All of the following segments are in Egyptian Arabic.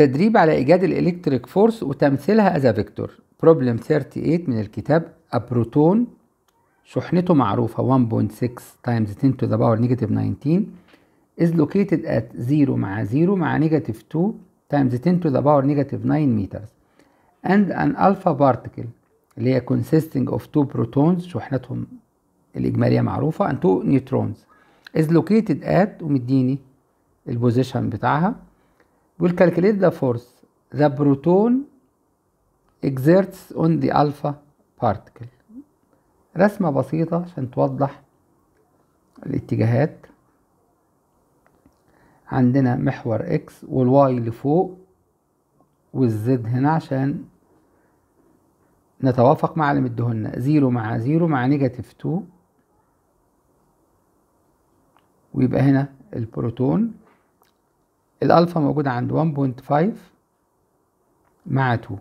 تدريب على إيجاد الإلكتريك فورس وتمثيلها أز فيكتور بروبلم 38 من الكتاب أبروتون شحنته معروفة 1.6 times 10 to the power negative 19 is located at 0 مع 0 مع negative 2 times 10 to the power negative 9 meters and an alpha particle اللي هي consisting of two protons شحنتهم الإجمالية معروفة and two neutrons is located at ومديني البوزيشن بتاعها will calculate the force the proton exerts on the alpha particle رسمة بسيطة عشان توضح الاتجاهات عندنا محور اكس والواي لفوق والزد هنا عشان نتوافق مع اللي مديهولنا زيرو مع زيرو مع نيجاتيف تو ويبقى هنا البروتون الالفا موجودة عند 1.5 مع 2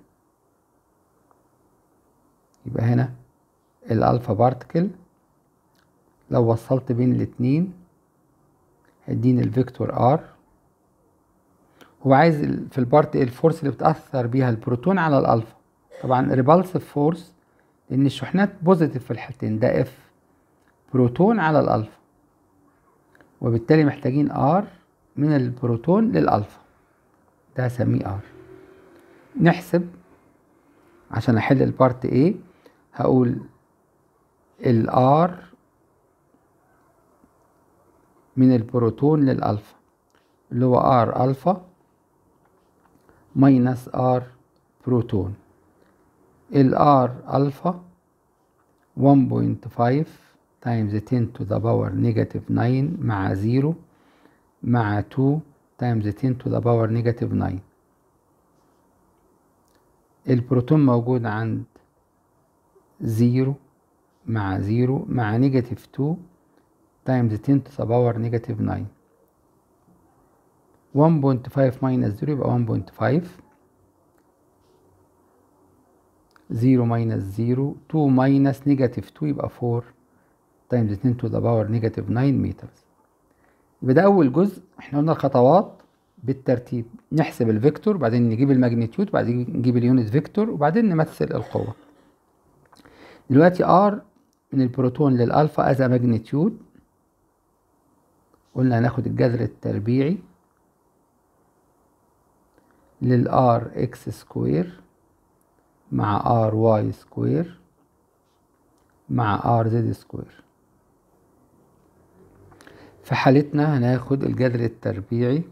يبقى هنا الالفا بارتكل لو وصلت بين الاتنين هيديني الفيكتور ار هو عايز في البارت الفورس اللي بتأثر بيها البروتون على الالفا طبعا ريبالسيف فورس لان الشحنات بوزيتيف في الحالتين ده اف بروتون على الالفا وبالتالي محتاجين ار من البروتون للالفا ده هسميه ار نحسب عشان احل البارت A هقول الار من البروتون للالفا اللي هو ار الفا ماينس ار بروتون الار الفا 1.5 times 10 to the power negative 9 مع 0 مع 2 times 10 to the power negative 9 البروتون موجود عند 0 مع 0 مع نيجاتيف 2 times 10 to the power negative 9 1.5 minus 0 يبقى 1.5 0 minus 0 2 minus negative 2 يبقى 4 times 10 to the power negative 9 meters يبقى ده أول جزء احنا قلنا الخطوات بالترتيب نحسب الفيكتور بعدين نجيب الماجنتيود بعدين نجيب اليونت فيكتور وبعدين نمثل القوة دلوقتي R من البروتون للألفا أز ماجنتيود قلنا هناخد الجذر التربيعي للآر إكس سكوير مع آر واي سكوير مع آر زد سكوير في حالتنا هناخد الجذر التربيعي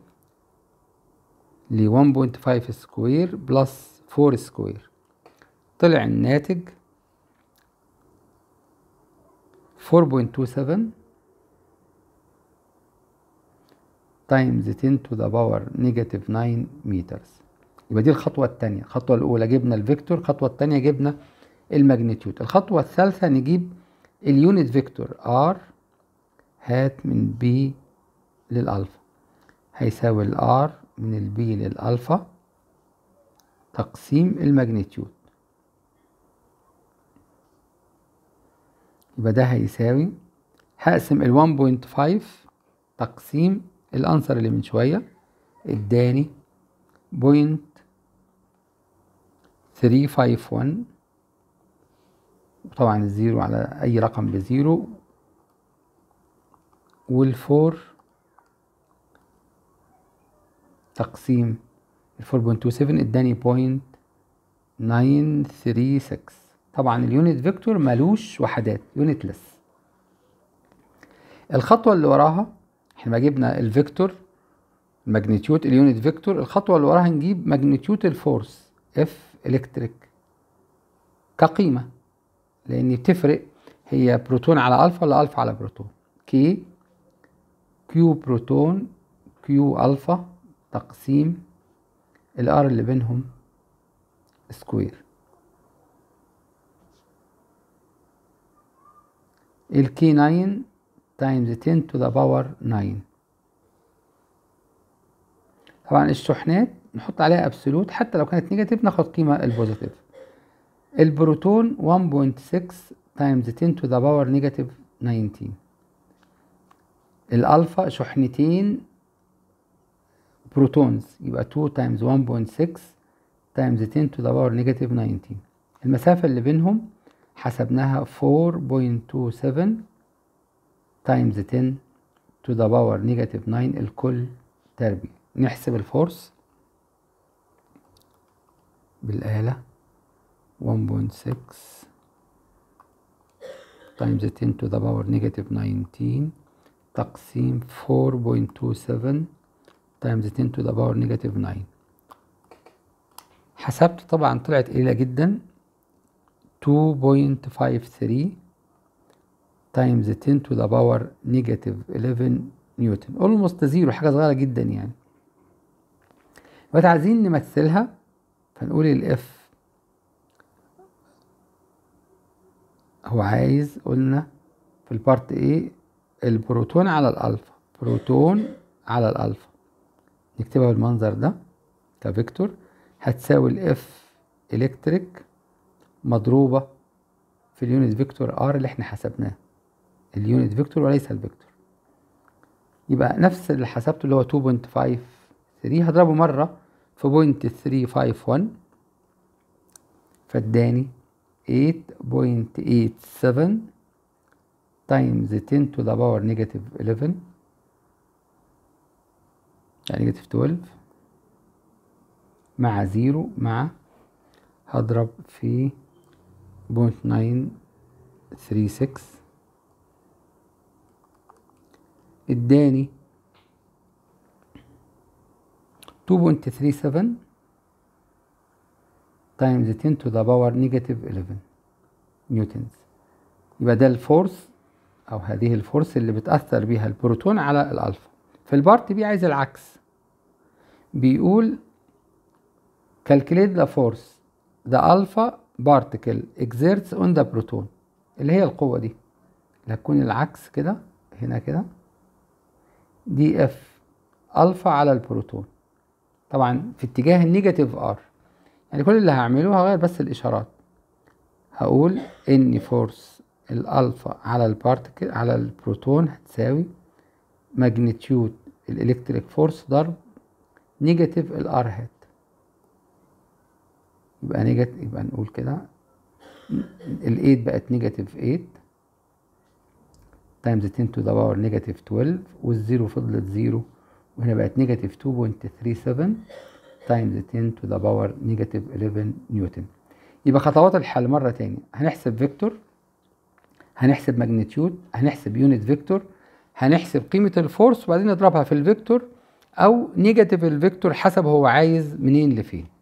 ل 1.5 سكوير بلس 4 سكوير طلع الناتج 4.27 تايمز 10 to the power negative 9 meters يبقى دي الخطوة التانية الخطوة الأولى جبنا الفيكتور الخطوة التانية جبنا الماجنتيود الخطوة الثالثة نجيب اليونت فيكتور R هات من B للألفا هيساوي الار من البي للألفا تقسيم الماجنتيود يبقى ده هيساوي هقسم ال 1.5 تقسيم الأنسر اللي من شوية اداني بوينت 351 وطبعا الزيرو على أي رقم بزيرو والفور تقسيم ال 4.27 اداني بوينت 936 طبعا اليونت فيكتور ملوش وحدات يونتلس الخطوة اللي وراها احنا ما جبنا الفيكتور ماجنتيود اليونت فيكتور الخطوة اللي وراها نجيب ماجنتيود الفورس اف الكتريك كقيمة لان بتفرق هي بروتون على الفا ولا الفا على بروتون كي كيو بروتون كيو الفا تقسيم الار اللي بينهم سكوير الكي 9 تايمز 10 to the power 9 طبعا الشحنات نحط عليها ابسولوت حتى لو كانت نيجاتيف ناخد قيمة البوزيتيف البروتون 1.6 تايمز 10 to the power نيجاتيف 19 الالفا شحنتين بروتونز يبقى 2 تايمز 1.6 تايمز 10 to the power negative 19 المسافة اللي بينهم حسبناها 4.27 تايمز 10 to the power negative 9 الكل تربيع نحسب الفورس بالآلة 1.6 times 10 to the power negative 19 تقسيم 4.27 times 10 to the power negative 9 حسبت طبعا طلعت قليلة جدا 2.53 times 10 to the power negative 11 نيوتن almost زيرو حاجة صغيرة جدا يعني بس عايزين نمثلها فنقول الاف هو عايز قلنا في البارت ايه البروتون على الالفا بروتون على الالفا نكتبها بالمنظر ده كفيكتور هتساوي الاف الكتريك مضروبة في اليونت فيكتور ار اللي احنا حسبناه اليونت فيكتور وليس الفيكتور يبقى نفس اللي حسبته اللي هو 2.53 هضربه مرة في بوينت 351 فاداني 8.87 times 10 to the power negative 11 يعني نيجاتيف 12 مع زيرو مع هضرب في بوينت 936 اداني 2.37 times 10 to the power negative 11 نيوتنز يبقى ده الفورس او هذه الفورس اللي بتأثر بيها البروتون على الالفا في البارت بي عايز العكس بيقول calculate the force the alpha particle exerts on the proton اللي هي القوة دي اللي هتكون العكس كده هنا كده دي اف الفا على البروتون طبعا في اتجاه النيجاتيف ار يعني كل اللي هعمله هغير بس الاشارات هقول ان فورس الالفا على البارتكل على البروتون هتساوي ماجنتيود الالكتريك فورس ضرب نيجاتيف الار هات يبقى نيجاتيف يبقى نقول كده ال 8 بقت نيجاتيف 8 تايمز 10 تو ذا باور نيجاتيف 12 والزيرو فضلت زيرو وهنا بقت نيجاتيف 2.37 تايمز 10 تو ذا باور نيجاتيف 11 نيوتن يبقى خطوات الحل مرة تاني هنحسب فيكتور هنحسب ماجنتيود هنحسب يونت فيكتور هنحسب قيمة الفورس وبعدين نضربها في الفيكتور أو نيجاتيف الفيكتور حسب هو عايز منين لفين